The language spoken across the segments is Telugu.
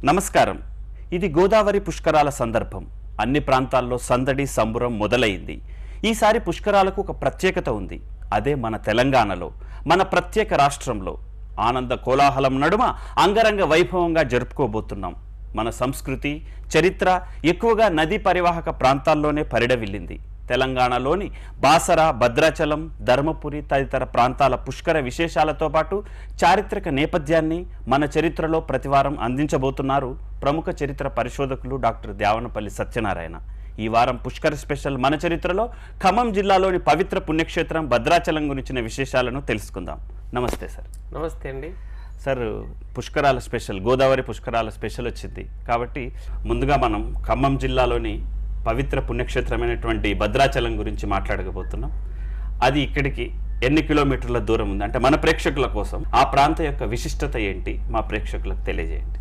నమస్కారం ఇది గోదావరి పుష్కరాల సందర్భం అన్ని ప్రాంతాల్లో సందడి సంబురం మొదలైంది ఈసారి పుష్కరాలకు ఒక ప్రత్యేకత ఉంది అదే మన తెలంగాణలో మన ప్రత్యేక రాష్ట్రంలో ఆనంద కోలాహలం నడుమ అంగరంగ వైభవంగా జరుపుకోబోతున్నాం మన సంస్కృతి చరిత్ర ఎక్కువగా నదీ పరివాహక ప్రాంతాల్లోనే పరిడవిల్లింది తెలంగాణలోని బాసర భద్రాచలం ధర్మపురి తదితర ప్రాంతాల పుష్కర విశేషాలతో పాటు చారిత్రక నేపథ్యాన్ని మన చరిత్రలో ప్రతివారం అందించబోతున్నారు ప్రముఖ చరిత్ర పరిశోధకులు డాక్టర్ దేవనపల్లి సత్యనారాయణ ఈ వారం పుష్కర స్పెషల్ మన చరిత్రలో ఖమ్మం జిల్లాలోని పవిత్ర పుణ్యక్షేత్రం భద్రాచలం గురించిన విశేషాలను తెలుసుకుందాం నమస్తే సార్ నమస్తే అండి సార్ పుష్కరాల స్పెషల్ గోదావరి పుష్కరాల స్పెషల్ వచ్చింది కాబట్టి ముందుగా మనం ఖమ్మం జిల్లాలోని పవిత్ర పుణ్యక్షేత్రమైనటువంటి భద్రాచలం గురించి మాట్లాడకపోతున్నాం అది ఇక్కడికి ఎన్ని కిలోమీటర్ల దూరం ఉంది అంటే మన ప్రేక్షకుల కోసం ఆ ప్రాంత యొక్క విశిష్టత ఏంటి మా ప్రేక్షకులకు తెలియజేయండి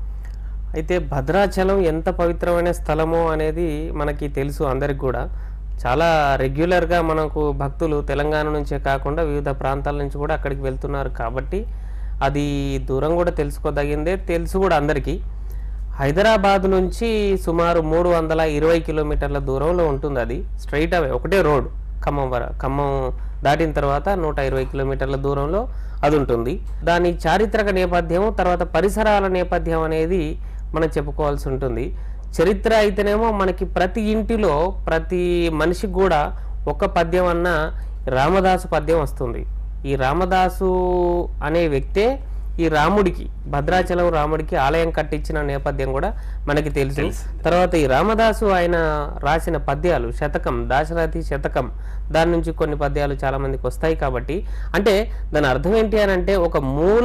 అయితే భద్రాచలం ఎంత పవిత్రమైన స్థలమో అనేది మనకి తెలుసు అందరికి కూడా చాలా రెగ్యులర్గా మనకు భక్తులు తెలంగాణ నుంచే కాకుండా వివిధ ప్రాంతాల నుంచి కూడా అక్కడికి వెళ్తున్నారు కాబట్టి అది దూరం కూడా తెలుసుకోదగిందే తెలుసు కూడా అందరికీ హైదరాబాద్ నుంచి సుమారు మూడు వందల ఇరవై కిలోమీటర్ల దూరంలో ఉంటుంది అది స్ట్రైట్ అవే ఒకటే రోడ్ ఖమ్మం వర ఖమ్మం దాటిన తర్వాత నూట ఇరవై కిలోమీటర్ల దూరంలో అది ఉంటుంది దాని చారిత్రక నేపథ్యం తర్వాత పరిసరాల నేపథ్యం అనేది మనం చెప్పుకోవాల్సి ఉంటుంది చరిత్ర అయితేనేమో మనకి ప్రతి ఇంటిలో ప్రతి మనిషికి కూడా ఒక పద్యం అన్న రామదాసు పద్యం వస్తుంది ఈ రామదాసు అనే వ్యక్తే ఈ రాముడికి భద్రాచలం రాముడికి ఆలయం కట్టించిన నేపథ్యం కూడా మనకి తెలుసు తర్వాత ఈ రామదాసు ఆయన రాసిన పద్యాలు శతకం దాశరథి శతకం దాని నుంచి కొన్ని పద్యాలు చాలా మందికి వస్తాయి కాబట్టి అంటే దాని అర్థం ఏంటి అని అంటే ఒక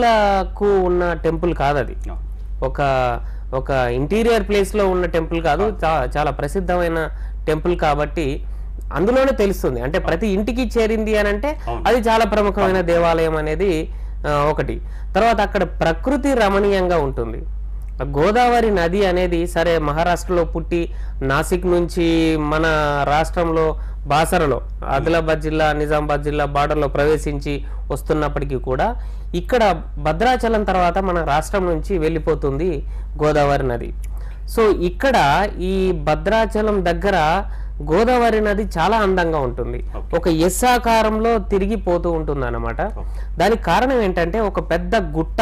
మూలకు ఉన్న టెంపుల్ కాదు అది ఒక ఒక ఇంటీరియర్ ప్లేస్ లో ఉన్న టెంపుల్ కాదు చా- చాలా ప్రసిద్ధమైన టెంపుల్ కాబట్టి అందులోనే తెలుస్తుంది అంటే ప్రతి ఇంటికి చేరింది అని అంటే అది చాలా ప్రముఖమైన దేవాలయం అనేది ఆ, ఒకటి తర్వాత అక్కడ ప్రకృతి రమణీయంగా ఉంటుంది గోదావరి నది అనేది సరే మహారాష్ట్రలో పుట్టి నాసిక్ నుంచి మన రాష్ట్రంలో బాసరలో ఆదిలాబాద్ జిల్లా నిజామాబాద్ జిల్లా బార్డర్లో ప్రవేశించి వస్తున్నప్పటికీ కూడా ఇక్కడ భద్రాచలం తర్వాత మన రాష్ట్రం నుంచి వెళ్ళిపోతుంది గోదావరి నది సో ఇక్కడ ఈ భద్రాచలం దగ్గర గోదావరి నది చాలా అందంగా ఉంటుంది ఒక ఎస్ ఆకారంలో తిరిగి పోతూ ఉంటుంది అనమాట దానికి కారణం ఏంటంటే ఒక పెద్ద గుట్ట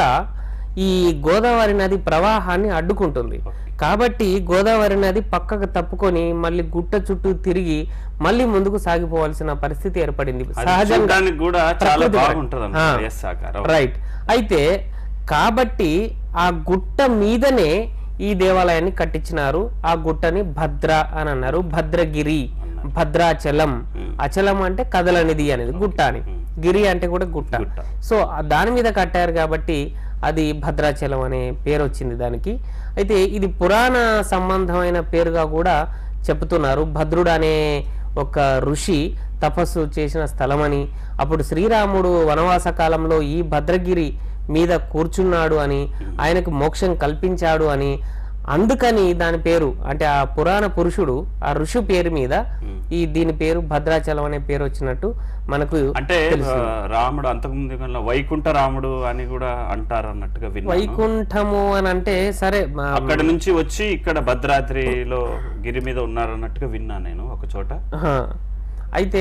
ఈ గోదావరి నది ప్రవాహాన్ని అడ్డుకుంటుంది కాబట్టి గోదావరి నది పక్కకు తప్పుకొని మళ్ళీ గుట్ట చుట్టూ తిరిగి మళ్ళీ ముందుకు సాగిపోవాల్సిన పరిస్థితి ఏర్పడింది సహజంగా చూడడానికి కూడా చాలా ప్రకృతి బాగుంటుంది ఆ. ఎస్ ఆకారం రైట్ అయితే కాబట్టి ఆ గుట్ట మీదనే ఈ దేవాలయాన్ని కట్టించినారు ఆ గుట్టని భద్ర అని అన్నారు భద్రగిరి భద్రాచలం అచలం అంటే కదలనిది అనేది గుట్ట అని గిరి అంటే కూడా గుట్ట గుట్ట. సో ఆ దాని మీద కట్టారు కాబట్టి అది భద్రాచలం అనే పేరు వచ్చింది దానికి అయితే ఇది పురాణ సంబంధమైన పేరుగా కూడా చెప్తున్నారు భద్రుడు అనే ఒక ఋషి తపస్సు చేసిన స్థలమని అప్పుడు శ్రీరాముడు వనవాస కాలంలో ఈ భద్రగిరి మీద కూర్చున్నాడు అని ఆయనకు మోక్షం కల్పించాడు అని అందుకని దాని పేరు అంటే ఆ పురాణ పురుషుడు ఆ ఋషి పేరు మీద ఈ దీని పేరు భద్రాచలం అనే పేరు వచ్చినట్టు మనకు అంటే ఆ, రాముడు అంతకుముందు కన్నా వైకుంఠ రాముడు అని కూడా అంటారు అన్నట్టుగా విన్నాను వైకుంఠము అని అంటే సరే మా- అక్కడ నుంచి వచ్చి ఇక్కడ భద్రాద్రిలో గిరి మీద ఉన్నారన్నట్టుగా విన్నా నేను ఒక చోట ఆహా. అయితే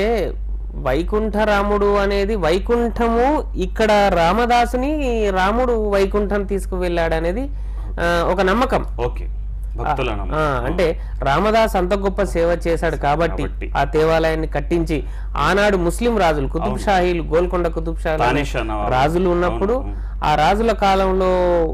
వైకుంఠ రాముడు అనేది వైకుంఠము ఇక్కడ రామదాసుని రాముడు వైకుంఠం తీసుకువెళ్ళాడు అనేది ఆ, ఒక నమ్మకం ఓకే భక్తుల నమ్మకం. ఆ, అంటే రామదాస్ అంత గొప్ప సేవ చేశాడు కాబట్టి కాబట్టి. ఆ దేవాలయాన్ని కట్టించి ఆనాడు ముస్లిం రాజులు కుతుబ్ షాహీలు గోల్కొండ కుతుబ్ షాహీలు అనే తానిషా నవాబు. రాజులు ఉన్నప్పుడు ఆ రాజుల కాలంలో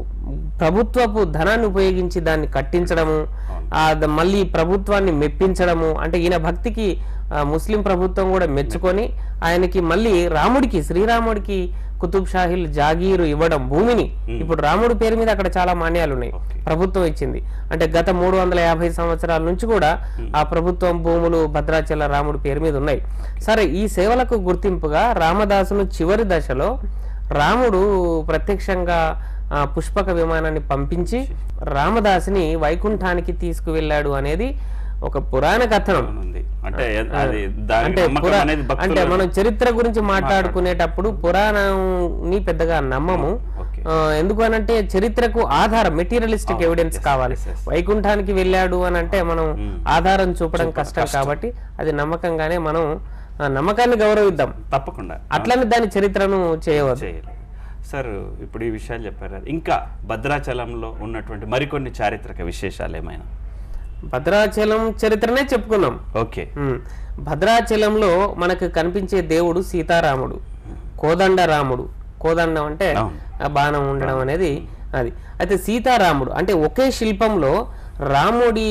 ప్రభుత్వపు ధనాన్ని ఉపయోగించి దాన్ని కట్టించడము ఆ ద- మళ్ళీ ప్రభుత్వాన్ని మెప్పించడము అంటే ఈయన భక్తికి ఆ, ముస్లిం ప్రభుత్వం కూడా మెచ్చుకొని ఆయనకి మళ్ళీ రాముడికి శ్రీరాముడికి కుతుబ్ షాహీలు జాగీరు ఇవ్వడం భూమిని ఇప్పుడు రాముడి పేరు మీద అక్కడ చాలా మాన్యాలు ఉన్నాయి ఓకే. ప్రభుత్వం ఇచ్చింది అంటే గత మూడు వందల యాభై సంవత్సరాల నుంచి కూడా ఆ ప్రభుత్వం భూములు భద్రాచల రాముడి పేరు మీద ఉన్నాయి సరే ఈ సేవలకు గుర్తింపుగా రామదాసును చివరి దశలో రాముడు ప్రత్యక్షంగా ఆ, పుష్పక విమానాన్ని పంపించి రామదాసుని వైకుంఠానికి తీసుకువెళ్ళాడు అనేది ఒక పురాణ కథనం ఉంది అంటే అది దాని అంటే నమ్మకం పురా- అనేది అంటే భక్తుల మనం చరిత్ర గురించి మాట్లాడుకునేటప్పుడు పురాణంని పెద్దగా నమ్మము ఓకే ఆ, ఎందుకు అనంటే చరిత్రకు ఆధారం మెటీరియలిస్టిక్ ఎవిడెన్స్ కావాలి వైకుంఠానికి వెళ్ళాడు అని అంటే మనం ఆధారం చూపడం కష్టం కాబట్టి అది నమ్మకంగానే మనం ఆ, నమ్మకాన్ని గౌరవిద్దాం తప్పకుండా అట్లని దాని చరిత్రను చేయవద్దు చేయలేదు సార్ ఇప్పుడు ఈ విషయాలు చెప్పారు కదా. ఇంకా భద్రాచలంలో ఉన్నటువంటి మరికొన్ని చారిత్రక విశేషాలు ఏమైనా భద్రాచలం చరిత్రనే చెప్పుకున్నాం ఓకే ఉమ్. భద్రాచలంలో మనకు కనిపించే దేవుడు సీతారాముడు కోదండ రాముడు కోదండం అంటే అవును. ఆ బాణం ఉండడం అనేది అది అయితే సీతారాముడు అంటే ఒకే శిల్పంలో రాముడి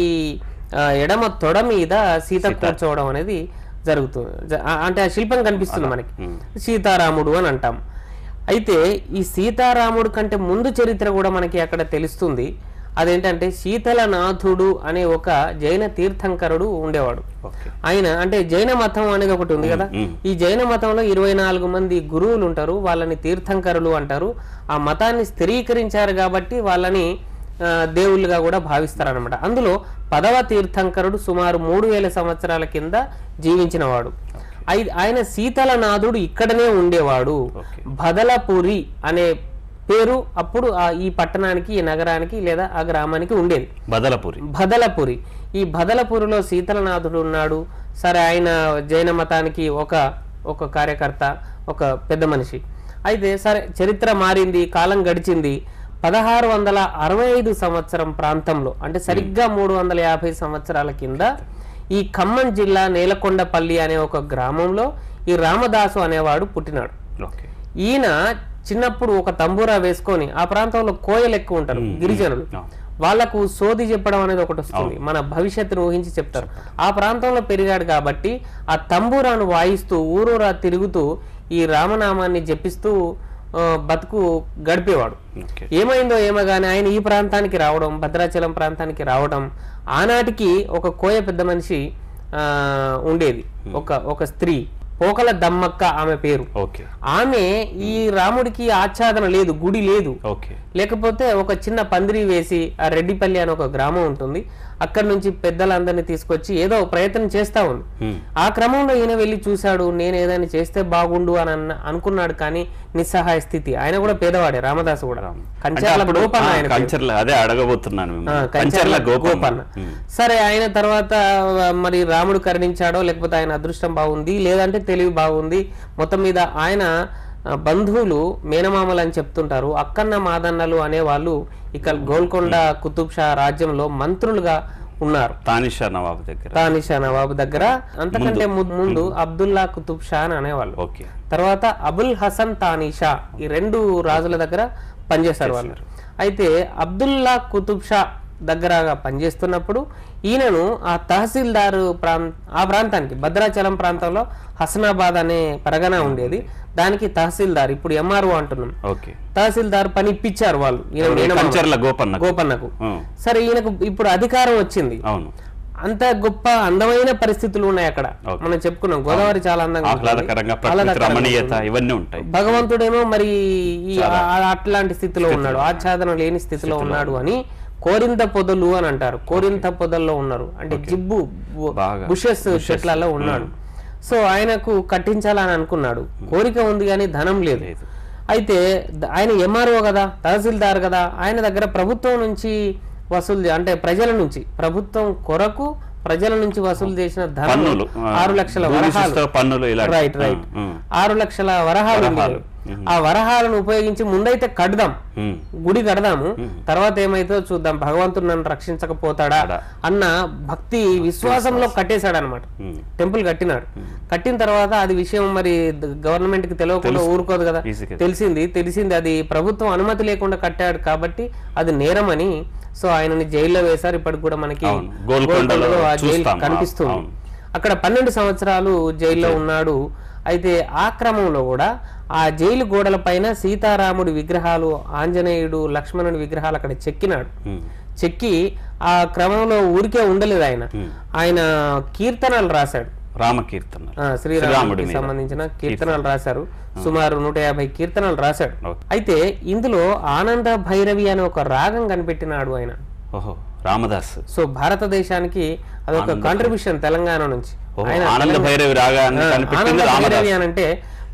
ఆ, ఎడమ తొడ మీద సీత కూర్చోవడం అనేది జరుగుతుంది జ- ఆ- అంటే ఆ శిల్పం కనిపిస్తుంది మనకి సీతారాముడు అని అంటాం అయితే ఈ సీతారాముడు కంటే ముందు చరిత్ర కూడా మనకి అక్కడ తెలుస్తుంది అదేంటంటే శీతలనాథుడు అనే ఒక జైన తీర్థంకరుడు ఉండేవాడు ఓకే ఆయన అంటే జైన మతం అనేది ఒకటి ఉంది కదా ఈ జైన మతంలో ఇరవై నాలుగు మంది గురువులు ఉంటారు వాళ్ళని తీర్థంకరులు అంటారు ఆ మతాన్ని స్థిరీకరించారు కాబట్టి వాళ్ళని ఆ, దేవుళ్ళుగా కూడా భావిస్తారనమాట అందులో పదవ తీర్థంకరుడు సుమారు మూడు వేల సంవత్సరాల కింద జీవించినవాడు ఐ- ఆయన శీతలనాథుడు ఇక్కడనే ఉండేవాడు ఓకే. బదలపురి అనే పేరు అప్పుడు ఆ ఈ పట్టణానికి ఈ నగరానికి లేదా ఆ గ్రామానికి ఉండేది బదలపురి బదలపురి ఈ బదలపురిలో శీతలనాథుడు ఉన్నాడు సరే ఆయన జైన మతానికి ఒక ఒక కార్యకర్త ఒక పెద్ద మనిషి అయితే సరే చరిత్ర మారింది కాలం గడిచింది పదహారు వందల అరవై ఐదు సంవత్సరం ప్రాంతంలో అంటే సరిగ్గా మూడు వందల యాభై సంవత్సరాల కింద ఈ ఖమ్మం జిల్లా నేలకొండపల్లి అనే ఒక గ్రామంలో ఈ రామదాసు అనేవాడు పుట్టినాడు ఓకే ఈయన చిన్నప్పుడు ఒక తంబూరా వేసుకొని ఆ ప్రాంతంలో కోయలు ఎక్కువ ఉంటారు గిరిజనులు అవును. వాళ్లకు సోది చెప్పడం అనేది ఒకటి వస్తుంది మన భవిష్యత్తును ఊహించి చెప్తారు ఆ ప్రాంతంలో పెరిగాడు కాబట్టి ఆ తంబూరాను వాయిస్తూ ఊరూరా తిరుగుతూ ఈ రామనామాన్ని జపిస్తూ ఆ, బతుకు గడిపేవాడు ఓకే ఏమైందో ఏమో కానీ ఆయన ఈ ప్రాంతానికి రావడం భద్రాచలం ప్రాంతానికి రావడం ఆనాటికి ఒక కోయ పెద్ద మనిషి ఆ, ఉండేది ఒక ఒక స్త్రీ పోకల దమ్మక్క ఆమె పేరు ఓకే ఆమె ఈ రాముడికి ఆచ్ఛాదన లేదు గుడి లేదు ఓకే లేకపోతే ఒక చిన్న పందిరి వేసి ఆ రెడ్డిపల్లి అని ఒక గ్రామం ఉంటుంది అక్కడి నుంచి పెద్దలందరినీ తీసుకొచ్చి ఏదో ప్రయత్నం చేస్తా ఉంది హ్మ్. ఆ క్రమంలో ఈయన వెళ్ళి చూశాడు నేను ఏదైనా చేస్తే బాగుండు అని అన్న అనుకున్నాడు కానీ నిస్సహాయ స్థితి ఆయన కూడా పేదవాడే రామదాసు కూడా అంటే కంచాల అప్పుడు గోపన్న ఆ, ఆయన పేరు. కంచర్ల అదే అడగబోతున్నాను ఆ, మిమ్మల్ని. కంచర్ల కంచర్ల గోపన్న గోపన్న సరే ఆయన తర్వాత ఆ, మరి రాముడు కరుణించాడో లేకపోతే ఆయన అదృష్టం బాగుంది లేదంటే తెలివి బాగుంది మొత్తం మీద ఆయన ఆ, బంధువులు మేనమామలు అని చెప్తుంటారు అక్కన్న మాదన్నలు అనే వాళ్ళు ఇక్కడ గోల్కొండ కుతుబ్ షా రాజ్యంలో మంత్రులుగా ఉన్నారు తానిషా నవాబ్ దగ్గర తానిషా నవాబు దగ్గర అంతకంటే ము- ముందు అబ్దుల్లా కుతుబ్ షా అని అనేవాళ్ళు ఓకే తర్వాత అబుల్ హసన్ తానిషా ఈ రెండు రాజుల దగ్గర పనిచేశారు వాళ్ళు అయితే అబ్దుల్లా కుతుబ్ షా దగ్గర పనిచేస్తున్నప్పుడు ఈయనను ఆ తహసీల్దారు ప్రాం ఆ ప్రాంతానికి భద్రాచలం ప్రాంతంలో హసనాబాద్ అనే పరగన ఉండేది దానికి తహసీల్దార్ ఇప్పుడు ఎంఆర్ఓ అంటున్నాం ఓకే తహసీల్దార్ పని ఇప్పించారు వాళ్ళు ఈయన మేనమామ కంచర్ల గోపన్న గోపన్నకు ఉం. సరే ఈయనకు ఇప్పుడు అధికారం వచ్చింది అవును అంత గొప్ప అందమైన పరిస్థితులు ఉన్నాయి అక్కడ ఓకే. మనం చెప్పుకున్నాం గోదావరి చాలా అందంగా ఉంటుంది. ఆహ్లాదకరంగా ప్రకృతి ఆహ్లాదకరంగా రమణీయత ఇవన్నీ ఉంటాయి భగవంతుడేమో మరి ఈ ఆ- అట్లాంటి స్థితిలో ఉన్నాడు ఆచ్ఛాదన లేని స్థితిలో ఉన్నాడు అని కోరింత పొదలు అని అంటారు కోరింత పొదల్లో ఉన్నారు అంటే జిబ్బు బాగా. బుషెస్ చెట్లలో ఉన్నాడు సో ఆయనకు కట్టించాలని అనుకున్నాడు కోరిక ఉంది కానీ ధనం లేదు లేదు. అయితే ద- ఆయన ఎంఆర్ఓ కదా తహసీల్దార్ కదా ఆయన దగ్గర ప్రభుత్వం నుంచి వసూలు చే- అంటే ప్రజల నుంచి ప్రభుత్వం కొరకు ప్రజల నుంచి వసూలు చేసిన ధనం పన్నులు ఆ, ఆరు లక్షల భూమి వరహాలు శిస్తు పన్నులు ఇలా రైట్ రైట్ ఆరు లక్షల వరహాలు ఉంది వరహాలు. కదా. ఆ వరహాలను ఉపయోగించి ముందైతే కడదాం ఉం. గుడి కడదాము తర్వాత ఏమైతుందో చూద్దాం భగవంతుడు నన్ను రక్షించకపోతాడా అన్న భక్తి విశ్వాసంలో కట్టేశాడు అనమాట ఉం. టెంపుల్ కట్టినాడు కట్టిన తర్వాత అది విషయం మరి గవర్నమెంట్ కి తెలియకుండా ఊరుకోదు కదా ఈజీగా. తెలిసింది తెలిసింది అది ప్రభుత్వం అనుమతి లేకుండా కట్టాడు కాబట్టి అది నేరమని సో ఆయనని జైల్లో వేశారు ఇప్పటికి కూడా మనకి అవును. గోల్కొండలో గోల్కొండలో ఆ జైలు చూస్తాం. కనిపిస్తుంది అవును. అక్కడ పన్నెండు సంవత్సరాలు జైల్లో ఉన్నాడు అయితే ఆ క్రమంలో కూడా ఆ జైలు గోడల పైన సీతారాముడి విగ్రహాలు ఆంజనేయుడు లక్ష్మణుడి విగ్రహాలు అక్కడ చెక్కినాడు ఉం. చెక్కి ఆ క్రమంలో ఊరికే ఉండలేదు ఆయన ఆయన కీర్తనలు రాశాడు రామకీర్తన ఆ, శ్రీరాముడికి సంబంధించిన కీర్తనలు రాశారు సుమారు నూట యాభై కీర్తనలు రాశాడు ఓకే. అయితే ఇందులో ఆనంద భైరవి అనే ఒక రాగం కనిపెట్టినాడు ఆయన ఓహో రామదాస్ సో భారతదేశానికి అదొక కాంట్రిబ్యూషన్ తెలంగాణ నుంచి ఓహో, ఆనంద భైరవి రాగాన్ని కనిపెట్టింది ఆనంద రామదాస్ భైరవి అని అంటే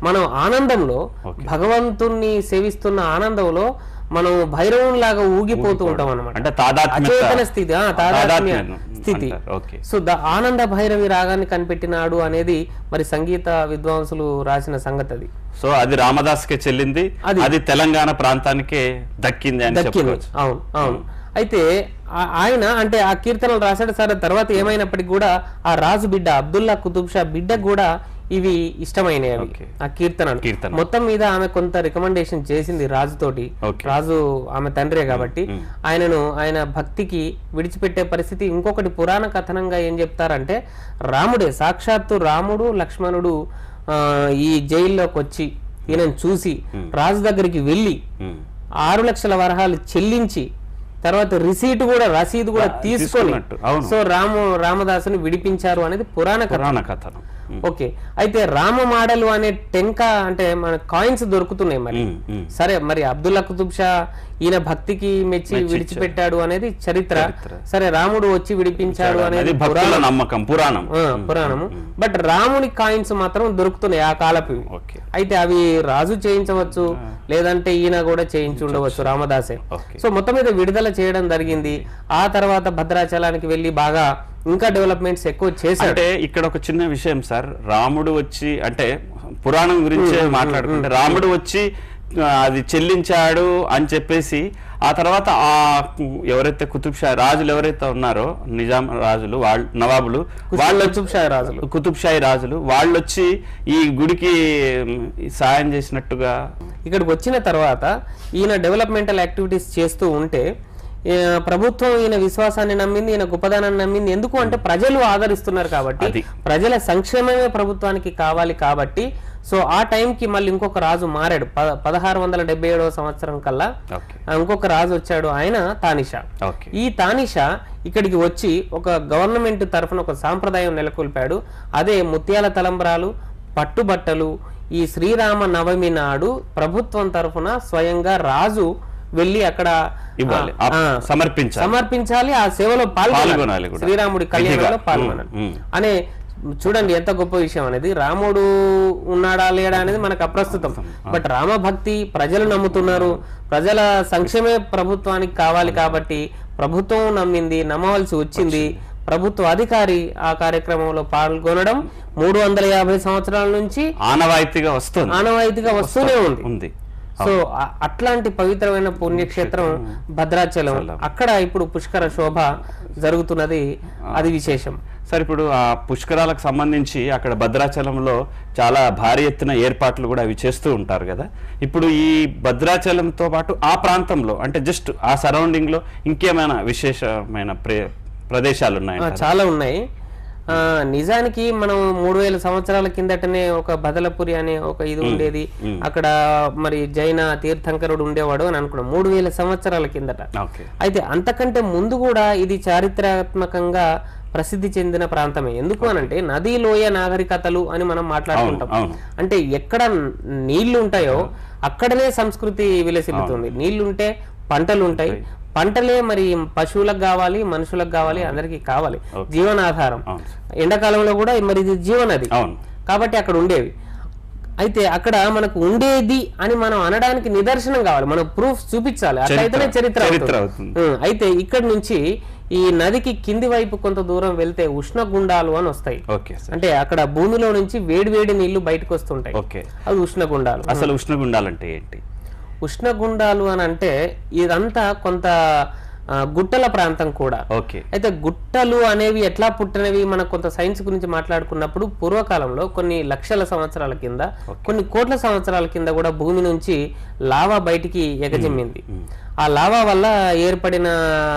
మనం ఆనందంలో భగవంతుణ్ణి సేవిస్తున్న ఆనందంలో మనం భైరవం లాగా ఊగిపోతూ ఉంటాం అనమాట అంటే తాదాత్మ్యత అచేతన స్థితి ఆ, తాదాత్మ్య తాదాత్మ్యం స్థితి అంటారు. ఓకే సో ద ఆనంద భైరవి రాగాన్ని కనిపెట్టినాడు అనేది మరి సంగీత విద్వాంసులు రాసిన సంగతి అది సో అది రామదాస్కే చెల్లింది అది- అది తెలంగాణ ప్రాంతానికే దక్కింది అని దక్కింది చెప్పుకోవచ్చు అవును అవును అయితే ఆ- ఆయన అంటే ఆ కీర్తనలు రాశాడు సరే తర్వాత ఏమైనప్పటికీ కూడా ఆ రాజు బిడ్డ అబ్దుల్లా కుతుబ్ షా బిడ్డ కూడా ఇవి ఇష్టమైనవి అవి ఓకే. ఆ కీర్తనలు కీర్తన. మొత్తం మీద ఆమె కొంత రికమెండేషన్ చేసింది రాజుతోటి ఓకే. రాజు ఆమె తండ్రే కాబట్టి ఆయనను ఆయన భక్తికి విడిచిపెట్టే పరిస్థితి ఇంకొకటి పురాణ కథనంగా ఏం చెప్తారంటే రాముడే సాక్షాత్తు రాముడు లక్ష్మణుడు ఆ, ఈ జైల్లోకి వచ్చి ఈయనను చూసి రాజు దగ్గరికి వెళ్ళి ఉమ్. ఆరు లక్షల వరహాలు చెల్లించి తర్వాత రిసీట్ కూడా రసీదు కూడా తీసుకొని తీసుకున్నట్టు, అవును. సో రాము రామదాసుని విడిపించారు అనేది పురాణ కథ పురాణ కథనం ఉమ్. ఓకే అయితే రామ మాడలు అనే టెంకా అంటే మన కాయిన్స్ దొరుకుతున్నాయి మరి ఉమ్, ఉమ్. సరే మరి అబ్దుల్లా కుతుబ్ షా ఈయన భక్తికి మెచ్చి విడిచిపెట్టాడు అనేది చరిత్ర చరిత్ర. సరే రాముడు వచ్చి విడిపించాడు అది అనేది భక్తుల నమ్మకం పురాణం ఆ, పురాణము బట్ రాముని కాయిన్స్ మాత్రం దొరుకుతున్నాయి ఆ కాలపు ఓకే అయితే అవి రాజు చేయించవచ్చు లేదంటే ఈయన కూడా చేయించి ఉండవచ్చు రామదాసే ఓకే సో మొత్తం మీద విడుదల చేయడం జరిగింది ఆ తర్వాత భద్రాచలానికి వెళ్ళి బాగా ఇంకా డెవలప్మెంట్స్ ఎక్కువ చేశాడు అంటే ఇక్కడ ఒక చిన్న విషయం సార్ రాముడు వచ్చి అంటే పురాణం గురించే మాట్లాడుకుంటే రాముడు వచ్చి ఆ, అది చెల్లించాడు అని చెప్పేసి ఆ తర్వాత ఆ ఎవరైతే కుతుబ్ షా రాజులు ఎవరైతే ఉన్నారో నిజాం రాజులు వాళ్ళు నవాబులు వాళ్ళు కుతుబ్ షా రాజులు కుతుబ్ షాహీ రాజులు వాళ్ళు వచ్చి ఈ గుడికి మ్, సాయం చేసినట్టుగా ఇక్కడికి వచ్చిన తర్వాత ఈయన డెవలప్మెంటల్ యాక్టివిటీస్ చేస్తూ ఉంటే ఏ, ప్రభుత్వం ఈయన విశ్వాసాన్ని నమ్మింది ఈయన గొప్పదనాన్ని నమ్మింది ఎందుకు అంటే ప్రజలు ఆదరిస్తున్నారు కాబట్టి అది. ప్రజల సంక్షేమమే ప్రభుత్వానికి కావాలి కాబట్టి సో ఆ టైంకి మళ్ళీ ఇంకొక రాజు మారాడు ప- పదహారు వందల డెబ్బై ఏడవ సంవత్సరం కల్లా ఓకే ఆ, ఇంకొక రాజు వచ్చాడు ఆయన తానిషా ఓకే ఈ తానిషా ఇక్కడికి వచ్చి ఒక గవర్నమెంట్ తరఫున ఒక సాంప్రదాయం నెలకొల్పాడు అదే ముత్యాల తలంబ్రాలు పట్టుబట్టలు ఈ శ్రీరామ నవమి నాడు ప్రభుత్వం తరఫున స్వయంగా రాజు వెళ్ళి అక్కడ ఇవ్వాలి ఆ, ఆ, సమర్పించాలి సమర్పించాలి ఆ సేవలో పాల్గొనాలి పాల్గొనాలి కూడా. శ్రీరాముడి కళ్యాణంలో విధిగా. పాల్గొనాలి ఉమ్, ఉమ్. అనే చూడండి ఎంత గొప్ప విషయం అనేది రాముడు ఉన్నాడా లేడా అనేది మనకు అప్రస్తుతం బట్ రామభక్తి ప్రజలు నమ్ముతున్నారు ప్రజల సంక్షేమే ప్రభుత్వానికి కావాలి కాబట్టి ప్రభుత్వం నమ్మింది నమ్మవలసి వచ్చింది ప్రభుత్వ అధికారి ఆ కార్యక్రమంలో పాల్గొనడం మూడు వందల యాభై సంవత్సరాల నుంచి ఆనవాయితీగా వస్తుంది ఆనవాయితీగా వస్తూనే ఉంది ఉంది సో ఆ- అట్లాంటి పవిత్రమైన పుణ్యక్షేత్రం భద్రాచలం అక్కడ ఇప్పుడు పుష్కర శోభ జరుగుతున్నది అది విశేషం సార్ ఇప్పుడు ఆ పుష్కరాలకు సంబంధించి అక్కడ భద్రాచలంలో చాలా భారీ ఎత్తున ఏర్పాట్లు కూడా అవి చేస్తూ ఉంటారు కదా ఇప్పుడు ఈ భద్రాచలంతో పాటు ఆ ప్రాంతంలో అంటే జస్ట్ ఆ సరౌండింగ్ లో ఇంకేమైనా విశేషమైన ప్రే- ప్రదేశాలు ఆ, ఉన్నాయి చాలా ఉన్నాయి ఆ, నిజానికి మనం మూడు వేల సంవత్సరాల కిందటనే ఒక బదలపురి అనే ఒక ఇది ఉండేది అక్కడ మరి జైన తీర్థంకరుడు ఉండేవాడు అని అనుకున్నాం మూడు వేల సంవత్సరాల కిందట ఓకే అయితే అంతకంటే ముందు కూడా ఇది చారిత్రాత్మకంగా ప్రసిద్ధి చెందిన ప్రాంతమే ఎందుకు అనంటే నదీ లోయ నాగరికతలు అని మనం మాట్లాడుకుంటాం అవును అంటే ఎక్కడ నీళ్లు ఉంటాయో అక్కడనే సంస్కృతి విలసిల్లుతుంది నీళ్లుంటే పంటలు ఉంటాయి పంటలే మరి పశువులకు కావాలి మనుషులకు కావాలి అందరికీ కావాలి జీవనాధారం అవును ఎండాకాలంలో కూడా మరి ఇది జీవనది అవును కాబట్టి అక్కడ ఉండేవి అయితే అక్కడ మనకు ఉండేది అని మనం అనడానికి నిదర్శనం కావాలి మనం ప్రూఫ్ చూపించాలి అట్లయితేనే చరిత్ర చరిత్ర అవుతుంది. అవుతుంది ఉం, అయితే ఇక్కడ నుంచి ఈ నదికి కింది వైపు కొంత దూరం వెళ్తే ఉష్ణగుండాలు అని వస్తాయి ఓకే సార్ అంటే అక్కడ భూమిలో నుంచి వేడి వేడి నీళ్లు బయటకు వస్తుంటాయి ఓకే అవి ఉష్ణగుండాలు అసలు ఉష్ణగుండాలంటే ఏంటి ఉష్ణగుండాలు అని అంటే ఇదంతా కొంత ఆ, గుట్టల ప్రాంతం కూడా ఓకే అయితే గుట్టలు అనేవి ఎట్లా పుట్టినవి మనం కొంత సైన్స్ గురించి మాట్లాడుకున్నప్పుడు పూర్వకాలంలో కొన్ని లక్షల సంవత్సరాల కింద కొన్ని కోట్ల సంవత్సరాల కింద కూడా భూమి నుంచి లావా బయటికి ఎగజిమ్మింది ఆ లావా వల్ల ఏర్పడిన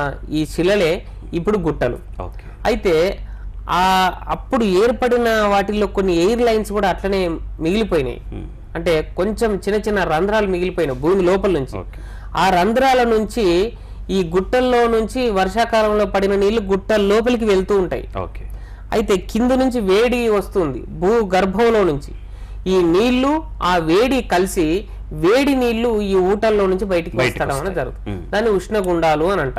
ఈ శిలలే ఇప్పుడు గుట్టలు ఓకే అయితే ఆ అప్పుడు ఏర్పడిన వాటిల్లో కొన్ని ఎయిర్ లైన్స్ కూడా అట్లనే మిగిలిపోయినాయి ఉమ్. అంటే కొంచెం చిన్న చిన్న రంధ్రాలు మిగిలిపోయినాయి భూమి లోపల నుంచి ఓకే ఆ రంధ్రాల నుంచి ఈ గుట్టల్లో నుంచి వర్షాకాలంలో పడిన నీళ్లు గుట్టల లోపలికి వెళ్తూ ఉంటాయి ఓకే అయితే కింద నుంచి వేడి వస్తుంది భూ గర్భంలో నుంచి ఈ నీళ్లు ఆ వేడి కలిసి వేడి నీళ్లు ఈ ఊటల్లో నుంచి బయటికి వస్తడం అనేది జరుగుతుంది దాన్ని ఉష్ణగుండాలు అని అంటాం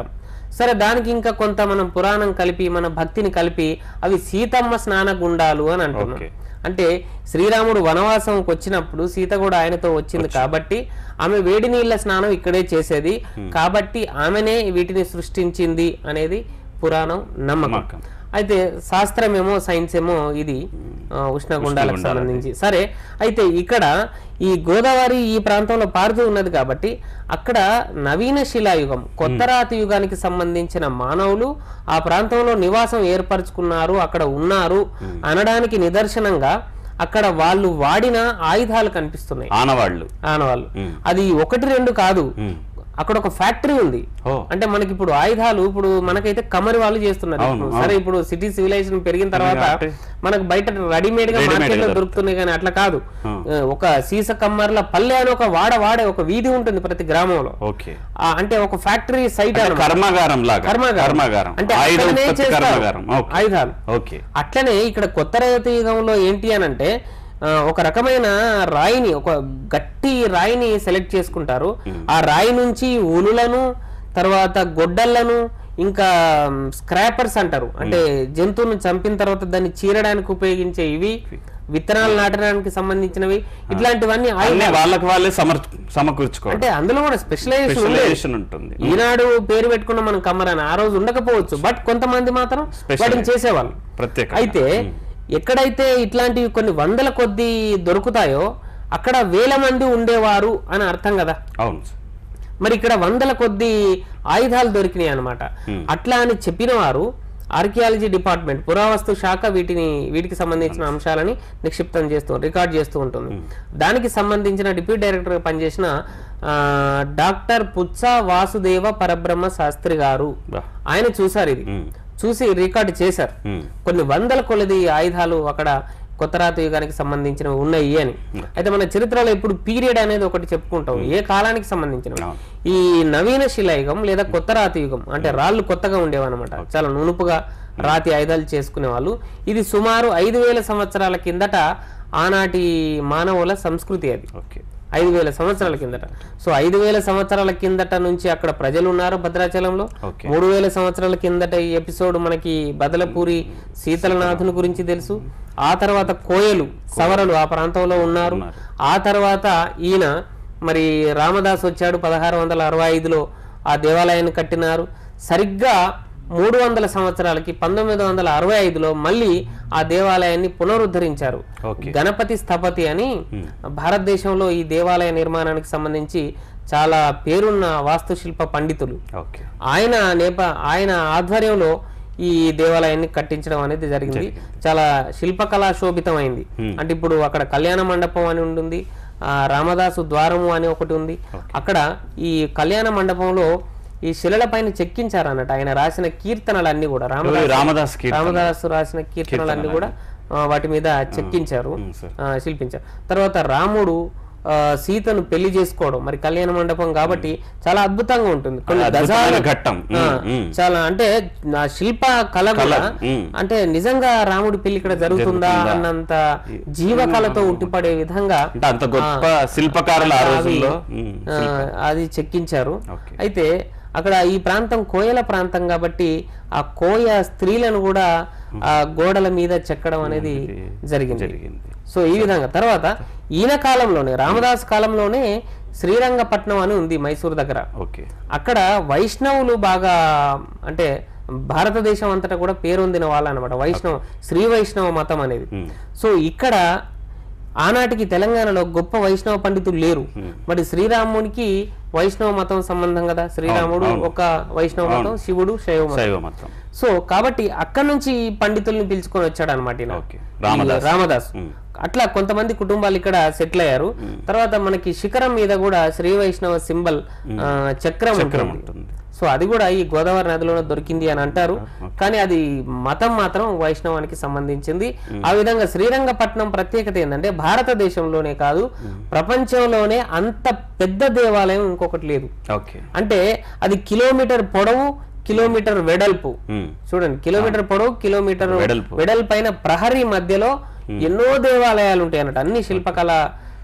సరే దానికి ఇంకా కొంత మనం పురాణం కలిపి మన భక్తిని కలిపి అవి సీతమ్మ స్నాన గుండాలు అని అంటున్నాం ఓకే. అంటే శ్రీరాముడు వనవాసంకి వచ్చినప్పుడు సీత కూడా ఆయనతో వచ్చింది కాబట్టి ఆమె వేడి నీళ్ళ స్నానం ఇక్కడే చేసేది కాబట్టి ఆమెనే వీటిని సృష్టించింది అనేది పురాణం నమ్మకం నమ్మకం. అయితే శాస్త్రమేమో సైన్స్ ఏమో ఇది ఆ, ఉష్ణగుండాలకు సంబంధించి సరే అయితే ఇక్కడ ఈ గోదావరి ఈ ప్రాంతంలో పారుతూ ఉన్నది కాబట్టి అక్కడ నవీన శిలాయుగం కొత్త రాతి యుగానికి సంబంధించిన మానవులు ఆ ప్రాంతంలో నివాసం ఏర్పరచుకున్నారు అక్కడ ఉన్నారు అనడానికి నిదర్శనంగా అక్కడ వాళ్ళు వాడిన ఆయుధాలు కనిపిస్తున్నాయి ఆనవాళ్ళు ఆనవాళ్ళు మ్. అది ఒకటి రెండు కాదు మ్. అక్కడ ఒక ఫ్యాక్టరీ ఉంది ఓ అంటే మనకి ఇప్పుడు ఆయుధాలు ఇప్పుడు మనకైతే కమరి వాళ్ళు చేస్తున్నారు అవును, ఇప్పుడు. సరే ఇప్పుడు సిటీ సివిలైజేషన్ పెరిగిన తర్వాత కాబట్టి మనకు బయట రెడీమేడ్ గా Readymade మార్కెట్ లో గా దొరుకుతున్నాయి కానీ అట్లా కాదు ఆ. ఆ, ఒక సీస కమ్మర్ల పల్లె అని ఒక వాడ వాడే ఒక వీధి ఉంటుంది ప్రతి గ్రామంలో ఓకే ఆ, అంటే ఒక ఫ్యాక్టరీ సైట్ అంటే కర్మాగారం లాగా కర్మాగారం. కర్మాగారం అంటే ఆయుధ అక్కడనే ఉత్పత్తి చేస్తారు. కర్మాగారం ఓకే ఆయుధాలు ఓకే అట్లనే ఇక్కడ కొత్త రైతు యుగంలో ఏంటి అని అంటే ఆ, ఒక రకమైన రాయిని ఒక గట్టి రాయిని సెలెక్ట్ చేసుకుంటారు ఆ రాయి నుంచి ఉలులను తర్వాత గొడ్డళ్లను ఇంకా స్క్రాపర్స్ అంటారు అంటే జంతువును చంపిన తర్వాత దాన్ని చీరడానికి ఉపయోగించే ఇవి విత్తనాలు నాటడానికి సంబంధించినవి ఇట్లాంటివన్నీ అన్ని ఆయుధాలు. వాళ్ళకి వాళ్ళే సమర్ సమకూర్చుకోవడం అంటే అందులో కూడా స్పెషలైజేషన్ ఉంది స్పెషలైజేషన్ ఉంటుంది ఈనాడు పేరు పెట్టుకున్న మనం కమ్మరని ఆ రోజు ఉండకపోవచ్చు బట్ కొంతమంది మాత్రం Special. వాటిని చేసేవాళ్ళు ప్రత్యేక అయితే ఎక్కడైతే ఇట్లాంటివి కొన్ని వందల కొద్ది దొరుకుతాయో అక్కడ వేల మంది ఉండేవారు అని అర్థం కదా అవును సార్. మరి ఇక్కడ వందల కొద్ది ఆయుధాలు దొరికినాయి అనమాట అట్లా అని చెప్పిన వారు ఆర్కియాలజీ డిపార్ట్మెంట్ పురావస్తు శాఖ వీటిని వీటికి సంబంధించిన అంశాలని నిక్షిప్తం చేస్తూ రికార్డ్ చేస్తూ ఉంటుంది దానికి సంబంధించిన డిప్యూటీ డైరెక్టర్ పనిచేసిన ఆ, డాక్టర్ పుత్స వాసుదేవ పరబ్రహ్మ శాస్త్రి గారు బా. ఆయన చూసారు ఇది ఉమ్. చూసి రికార్డు చేశారు ఉమ్. కొన్ని వందల కొలది ఆయుధాలు అక్కడ కొత్త రాతి యుగానికి సంబంధించినవి ఉన్నాయి అని అయితే మన చరిత్రలో ఇప్పుడు పీరియడ్ అనేది ఒకటి చెప్పుకుంటాం ఏ కాలానికి సంబంధించినవి అవును. ఈ నవీన శిలాయుగం లేదా కొత్త రాతి యుగం అంటే రాళ్ళు కొత్తగా ఉండేవన్నమాట చాలా నునుపుగా రాతి ఆయుధాలు చేసుకునే వాళ్ళు ఇది సుమారు ఐదు వేల సంవత్సరాల కిందట ఆనాటి మానవుల సంస్కృతి అది ఓకే ఐదు వేల సంవత్సరాల కిందట సో ఐదు వేల సంవత్సరాల కిందట నుంచి అక్కడ ప్రజలు ఉన్నారు భద్రాచలంలో ఓకే. మూడు వేల సంవత్సరాల కిందట ఈ ఎపిసోడ్ మనకి బదలపూరి శీతలనాథుని గురించి తెలుసు ఆ తర్వాత కోయలు సవరలు ఆ ప్రాంతంలో ఉన్నారు ఆ తర్వాత ఈయన మరి రామదాస్ వచ్చాడు పదహారు వందల అరవై ఐదులో ఆ దేవాలయాన్ని కట్టినారు సరిగ్గా మూడు వందల సంవత్సరాలకి పంతొమ్మిది వందల అరవై ఐదులో మళ్ళీ ఆ దేవాలయాన్ని పునరుద్ధరించారు ఓకే గణపతి స్థపతి అని భారతదేశంలో ఈ దేవాలయ నిర్మాణానికి సంబంధించి చాలా పేరున్న వాస్తుశిల్ప పండితులు ఓకే ఆయన నేప ఆయన ఆధ్వర్యంలో ఈ దేవాలయాన్ని కట్టించడం అనేది జరిగింది చాలా శిల్పకళా శోభితమైంది అంటే ఇప్పుడు అక్కడ కళ్యాణ మండపం అని ఉంటుంది ఆ రామదాసు ద్వారము అని ఒకటి ఉంది అక్కడ ఈ కళ్యాణ మండపంలో ఈ శిలల పైన చెక్కించారు అన్నట్టు ఆయన రాసిన కీర్తనలన్నీ కూడా రామదాసు రామదాస్ కి రామదాసు రాసిన కీర్తనలన్నీ కూడా ఆ, వాటి మీద చెక్కించారు ఉమ్, సార్. ఆ, శిల్పించారు తర్వాత రాముడు ఆ, సీతను పెళ్లి చేసుకోవడం మరి కళ్యాణ మండపం కాబట్టి చాలా అద్భుతంగా ఉంటుంది కొన్ని అద్భుతమైన గజాల ఘట్టం ఆ, ఉమ్, ఉమ్. చాలా అంటే నా శిల్ప కళ కూడా ఉమ్. అంటే నిజంగా రాముడి పెళ్లి ఇక్కడ జరుగుతుందా అన్నంత జీవకళతో ఉట్టిపడే విధంగా అంటే అంత గొప్ప శిల్పకారులు ఆ రోజుల్లో ఉమ్. ఆ, అది చెక్కించారు ఓకే. అయితే అక్కడ ఈ ప్రాంతం కోయల ప్రాంతం కాబట్టి ఆ కోయ స్త్రీలను కూడా ఆ గోడల మీద చెక్కడం అనేది జరిగింది జరిగింది సో ఈ విధంగా తర్వాత ఈయన కాలంలోనే రామదాస్ కాలంలోనే శ్రీరంగపట్నం అని ఉంది మైసూర్ దగ్గర ఓకే అక్కడ వైష్ణవులు బాగా అంటే భారతదేశం అంతటా కూడా పేరొందిన వాళ్ళు అనమాట వైష్ణవ శ్రీ వైష్ణవ మతం అనేది ఉమ్. సో ఇక్కడ ఆనాటికి తెలంగాణలో గొప్ప వైష్ణవ పండితులు లేరు మరి శ్రీరామునికి వైష్ణవ మతం సంబంధం కదా శ్రీరాముడు ఒక వైష్ణవ మతం శివుడు శైవ మతం శైవ మతం సో కాబట్టి అక్కడ నుంచి ఈ పండితుల్ని పిలుచుకొని వచ్చాడు అనమాట ఓకే రామదాస్ రామదాస్ ఉమ్. అట్లా కొంతమంది కుటుంబాలు ఇక్కడ సెటిల్ అయ్యారు తర్వాత మనకి శిఖరం మీద కూడా శ్రీ వైష్ణవ సింబల్ చక్రం చక్రం ఉంటుంది ఉంటుంది సో అది కూడా ఈ గోదావరి నదిలోనే దొరికింది అని అంటారు కానీ అది మతం మాత్రం వైష్ణవానికి సంబంధించింది ఆ విధంగా శ్రీరంగపట్నం ప్రత్యేకత ఏంటంటే భారతదేశంలోనే కాదు ప్రపంచంలోనే అంత పెద్ద దేవాలయం ఇంకొకటి లేదు ఓకే అంటే అది కిలోమీటర్ పొడవు కిలోమీటర్ వెడల్పు ఉమ్. చూడండి కిలోమీటర్ పొడవు కిలోమీటర్ వెడల్పు. వెడల్పైన ప్రహరీ మధ్యలో ఎన్నో దేవాలయాలు ఉంటాయి అన్నట్టు అన్ని శిల్పకళ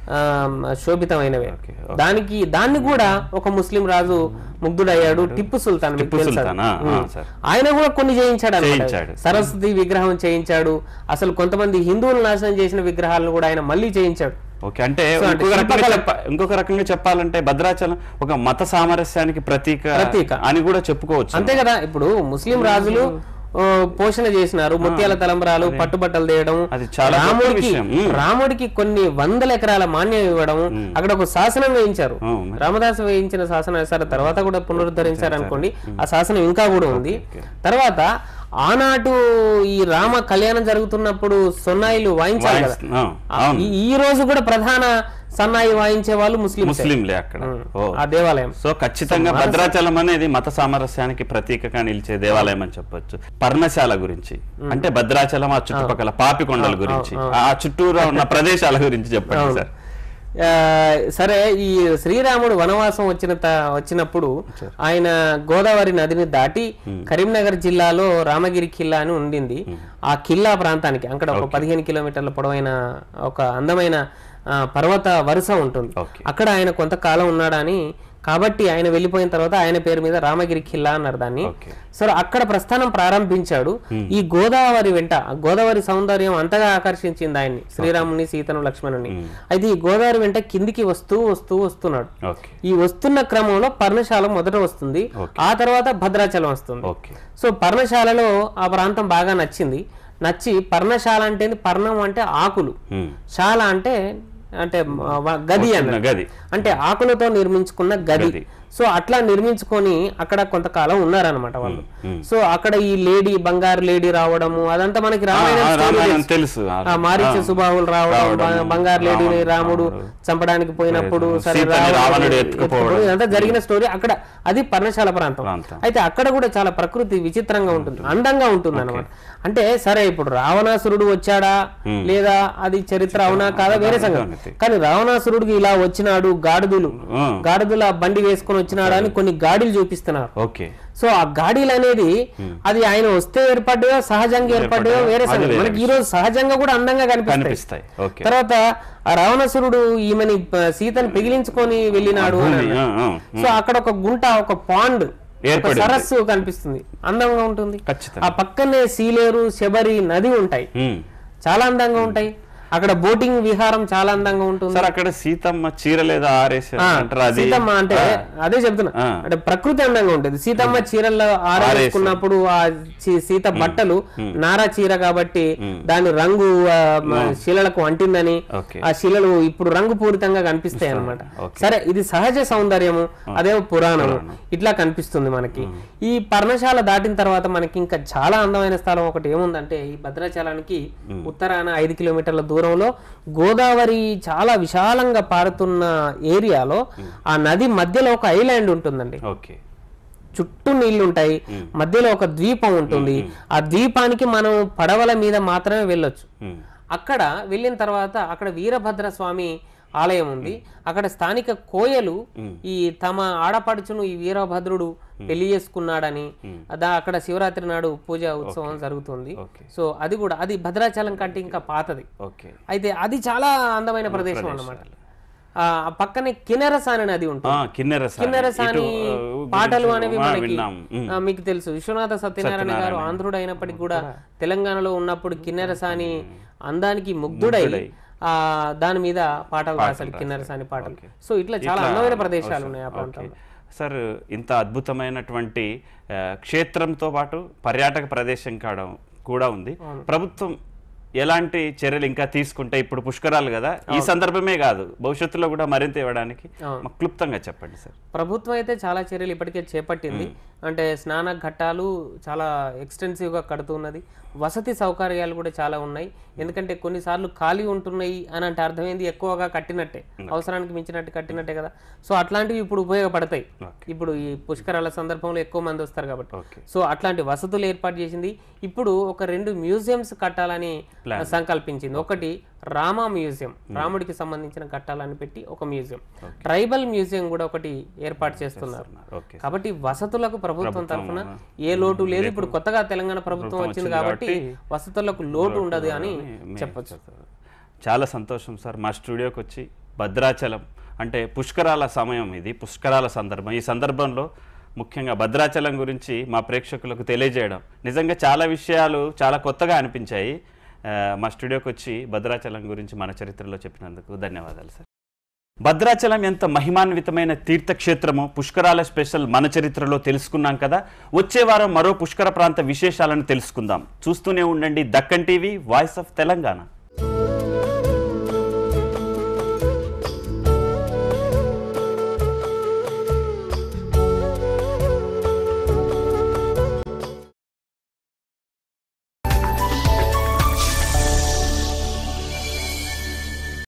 ఆ, శోభితమైనవే ఓకే, దానికి దాన్ని కూడా ఒక ముస్లిం రాజు ముగ్ధుడయ్యాడు టిప్పు సుల్తాన్ మీకు టిప్పు తెలుసా? సుల్తాన్ ఆ, ఆ, ఉమ్. సార్ ఆయన కూడా కొన్ని చేయించాడు అన్నమాట. చేయించాడు. సరస్వతి విగ్రహం చేయించాడు అసలు కొంతమంది హిందువులు నాశనం చేసిన విగ్రహాలను కూడా ఆయన మళ్ళీ చేయించాడు ఓకే అంటే సో అంటే ఇంకొక రకంగా శిల్పకళ- చెప్ప- ఇంకొక రకంగా చెప్పాలంటే భద్రాచలం ఒక మత సామరస్యానికి ప్రతీక ప్రతీక. అని కూడా చెప్పుకోవచ్చు అంతే కదా ఇప్పుడు ముస్లిం రాజులు ఆ, పోషణ చేసినారు ముత్యాల తలంబరాలు పట్టుబట్టలు తీయడం అది చాలా గొప్ప రాముడికి విషయం. ఉమ్. రాముడికి కొన్ని వందల ఎకరాల మాన్యం ఇవ్వడం అక్కడ ఒక శాసనం వేయించారు ఆ, మరి. రామదాసు వేయించిన శాసనం సరే తర్వాత కూడా పునరుద్ధరించారు అనుకోండి ఆ శాసనం ఇంకా కూడా ఉంది తర్వాత ఆనాటు ఈ రామ కళ్యాణం జరుగుతున్నప్పుడు సొన్నాయిలు వాయించారు కదా వాయిస్- ఆ, అవును ఈ- ఈ రోజు కూడా ప్రధాన సన్నాయి వాయించే వాళ్ళు ముస్లిం ముస్లింలే అక్కడ ఓ ఆ దేవాలయం సో ఖచ్చితంగా భద్రాచలం అనేది మత సామరస్యానికి ప్రతీకగా నిలిచే దేవాలయం అని చెప్పొచ్చు పర్ణశాల గురించి అంటే భద్రాచలం ఆ చుట్టుపక్కల పాపికొండల గురించి ఆ చుట్టూరా ఉన్న ప్రదేశాల గురించి చెప్పండి సార్ ఆ, సరే ఈ శ్రీరాముడు వనవాసం వచ్చిన త- వచ్చినప్పుడు ఆయన గోదావరి నదిని దాటి కరీంనగర్ జిల్లాలో రామగిరి ఖిల్లా అని ఉండింది ఆ ఖిల్లా ప్రాంతానికి అక్కడ ఒక పదిహేను కిలోమీటర్ల పొడవైన ఒక అందమైన ఆ, పర్వత వరుస ఉంటుంది ఓకే. అక్కడ ఆయన కొంతకాలం ఉన్నాడని కాబట్టి ఆయన వెళ్ళిపోయిన తర్వాత ఆయన పేరు మీద రామగిరి ఖిల్లా అన్నారు దాన్ని ఓకే సరే అక్కడ ప్రస్థానం ప్రారంభించాడు ఈ గోదావరి వెంట ఆ గోదావరి సౌందర్యం అంతగా ఆకర్షించింది ఆయన్ని శ్రీరాముని సీతను లక్ష్మణుని అయితే ఈ గోదావరి వెంట కిందికి వస్తూ వస్తూ వస్తున్నాడు ఓకే ఈ వస్తున్న క్రమంలో పర్ణశాల మొదట వస్తుంది ఆ తర్వాత భద్రాచలం వస్తుంది ఓకే సో పర్ణశాలలో ఆ ప్రాంతం బాగా నచ్చింది నచ్చి పర్ణశాల అంటే ఏంది? పర్ణం అంటే ఆకులు ఉమ్. శాల అంటే అంటే మ- వ- గది చిన్న అన్న గది అంటే ఆకులతో నిర్మించుకున్న గది గది. సో అట్లా నిర్మించుకొని అక్కడ కొంతకాలం ఉన్నారనమాట వాళ్ళు ఉమ్. సో అక్కడ ఈ లేడీ బంగారు లేడీ రావడము అదంతా మనకి రామాయణం ఆ, story రామాయణం తెలుసు. తెలుసు ఆ మారీచ సుబాహులు రావడం బ- బంగారు లేడీని రాముడు చంపడానికి పోయినప్పుడు సరే సీతని రావణుడు రావణుడు ఎత్తుకుపోవడం. ఇదంతా జరిగిన స్టోరీ అక్కడ అది పర్ణశాల ప్రాంతం ప్రాంతం. అయితే అక్కడ కూడా చాలా ప్రకృతి విచిత్రంగా ఉంటుంది అందంగా ఉంటుంది అనమాట అంటే సరే ఇప్పుడు రావణాసురుడు వచ్చాడా లేదా అది చరిత్ర అవునా కాదా వేరే సంగతి సంగతి. కానీ రావణాసురుడికి ఇలా వచ్చినాడు గాడిదలు ఆ, గాడిదల బండి వేసుకొని వచ్చినాడు అని కొన్ని గాడిలు చూపిస్తున్నారు ఓకే సో ఆ గాడీలు అనేది అది ఆయన వస్తే ఏర్పడ్డాయో సహజంగా ఏర్పడ్డాయో వేరే సంగతి మనకి ఈ రోజు సహజంగా కూడా అందంగా కనిపిస్తాయి కనిపిస్తాయి ఓకే తర్వాత ఆ రావణాసురుడు ఈమెని ప- సీతను పిగిలించుకొని వెళ్ళినాడు అని అన్నాడు. ఆ, ఆ, సో అక్కడ ఒక గుంట ఒక పాండ్ ఒక ఏర్పడింది. సరస్సు కనిపిస్తుంది అందంగా ఉంటుంది ఖచ్చితంగా ఆ పక్కనే సీలేరు శబరి నది ఉంటాయి ఉమ్. చాలా అందంగా ఉంటాయి అక్కడ బోటింగ్ విహారం చాలా అందంగా ఉంటుంది సార్ అక్కడ సీతమ్మ చీర లేదా ఆరేసారు ఆ, అంటారు అది సీతమ్మ అంటే అదే చెప్తున్నా ఆ. అంటే ప్రకృతి అందంగా ఉంటుంది సీతమ్మ చీరల్లో ఆరేసుకున్నప్పుడు ఆ చి- సీత బట్టలు నారా చీర కాబట్టి దాని రంగు ఆ, మ- శిలలకు అంటిందని ఓకే ఆ శిలలు ఇప్పుడు రంగు పూరితంగా కనిపిస్తాయి అన్నమాట ఓకే. సరే ఇది సహజ సౌందర్యము అదేమో పురాణము ఇట్లా కనిపిస్తుంది మనకి ఈ పర్ణశాల దాటిన తర్వాత మనకి ఇంకా చాలా అందమైన స్థలం ఒకటి ఏముందంటే ఈ భద్రాచలానికి ఉత్తరాన ఐదు కిలోమీటర్ల దూరంలో గోదావరి చాలా విశాలంగా పారుతున్న ఏరియాలో ఆ నది మధ్యలో ఒక ఐలాండ్ ఉంటుందండి ఓకే చుట్టూ నీళ్లు ఉంటాయి మధ్యలో ఒక ద్వీపం ఉంటుంది ఆ ద్వీపానికి మనం పడవల మీద మాత్రమే వెళ్ళొచ్చు ఉమ్. అక్కడ వెళ్ళిన తర్వాత అక్కడ వీరభద్ర స్వామి ఆలయం ఉంది అక్కడ స్థానిక కోయలు ఈ తమ ఆడపడుచును ఈ వీరభద్రుడు పెళ్లి చేసుకున్నాడని అదా అక్కడ శివరాత్రి నాడు పూజ ఉత్సవం జరుగుతుంది ఓకే సో అది కూడా అది భద్రాచలం కంటే ఇంకా పాతది ఓకే అయితే అది చాలా అందమైన ప్రదేశం అన్నమాట ఆ పక్కనే కిన్నెరసాని నది ఉంటుంది ఆ, కిన్నెరసాని. కిన్నెరసాని ఇటు, ఆ, పాటలు గురించి, అనేవి ఆ, మనకి విన్నాం ఉమ్. ఆ, మీకు తెలుసు విశ్వనాథ సత్యనారాయణ గారు ఆంధ్రుడు అయినప్పటికీ కూడా తెలంగాణలో ఉన్నప్పుడు కిన్నెరసాని అందానికి ముగ్ధుడై ఆ దాని మీద పాటలు రాశాడు కిన్నెరసాని పాటలు సో ఇట్లా చాలా అందమైన ప్రదేశాలు ఉన్నాయి ఆ ప్రాంతంలో సార్ ఇంత అద్భుతమైనటువంటి ఆ, క్షేత్రంతో పాటు పర్యాటక ప్రదేశం కాడ కూడా ఉంది ప్రభుత్వం ఎలాంటి చర్యలు ఇంకా తీసుకుంటే ఇప్పుడు పుష్కరాలు కదా ఈ సందర్భమే కాదు భవిష్యత్తులో కూడా మరింత ఇవ్వడానికి మాకు క్లుప్తంగా చెప్పండి సార్ ప్రభుత్వం అయితే చాలా చర్యలు ఇప్పటికే చేపట్టింది అంటే స్నాన ఘట్టాలు చాలా ఎక్స్టెన్సివ్ గా కడుతున్నది వసతి సౌకర్యాలు కూడా చాలా ఉన్నాయి ఎందుకంటే కొన్నిసార్లు ఖాళీ ఉంటున్నాయి అని అంటే అర్థమైంది ఎక్కువగా కట్టినట్టే అవసరానికి మించినట్టు కట్టినట్టే కదా సో అట్లాంటివి ఇప్పుడు ఉపయోగపడతాయి ఇప్పుడు ఈ పుష్కరాల సందర్భంలో ఎక్కువ మంది వస్తారు కాబట్టి ఓకే సో అట్లాంటి వసతులు ఏర్పాటు చేసింది ఇప్పుడు ఒక రెండు మ్యూజియంస్ కట్టాలని సంకల్పించింది ఒకటి రామా మ్యూజియం రాముడికి సంబంధించిన కట్టాలని పెట్టి ఒక మ్యూజియం ట్రైబల్ మ్యూజియం కూడా ఒకటి ఏర్పాటు చేస్తున్నారు ఓకే కాబట్టి వసతులకు ప్రభుత్వం తరఫున ఏ లోటు లేదు ఇప్పుడు కొత్తగా తెలంగాణ ప్రభుత్వం వచ్చింది కాబట్టి వసతులకు లోటు ఉండదు అని చెప్పొచ్చు చాలా సంతోషం సార్ మా స్టూడియోకి వచ్చి భద్రాచలం అంటే పుష్కరాల సమయం ఇది పుష్కరాల సందర్భం ఈ సందర్భంలో ముఖ్యంగా భద్రాచలం గురించి మా ప్రేక్షకులకు తెలియజేయడం నిజంగా చాలా విషయాలు చాలా కొత్తగా అనిపించాయి ఆ, మా స్టూడియోకి వచ్చి భద్రాచలం గురించి మన చరిత్రలో చెప్పినందుకు ధన్యవాదాలు సార్ భద్రాచలం ఎంత మహిమాన్వితమైన తీర్థక్షేత్రమో పుష్కరాల స్పెషల్ మన చరిత్రలో తెలుసుకున్నాం కదా వచ్చే వారం మరో పుష్కర ప్రాంత విశేషాలను తెలుసుకుందాం చూస్తూనే ఉండండి Deccan TV voice of Telangana